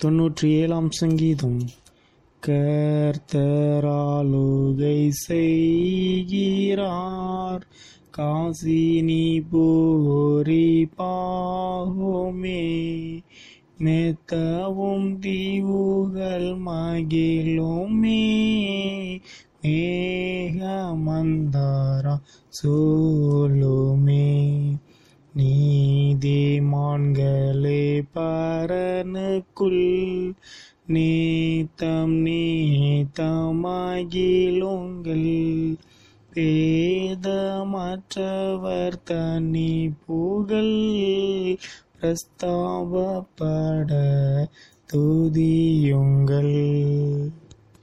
தொன்னூற்றி ஏழாம் சங்கீதம் கர்த்தராலுகை செய்கிறார் காசினி பூரி பாகுமே மெத்தவும் தீவுகள் மகிழுமே மேகமந்தாரா சோலுமே நீதிமான்களே பரனுக்குள் நீத்தம் நீத்தமாகிலுங்கள் பேதமற்றவர் தனி புகழ் பிரஸ்தாபப்பட துதியுங்கள்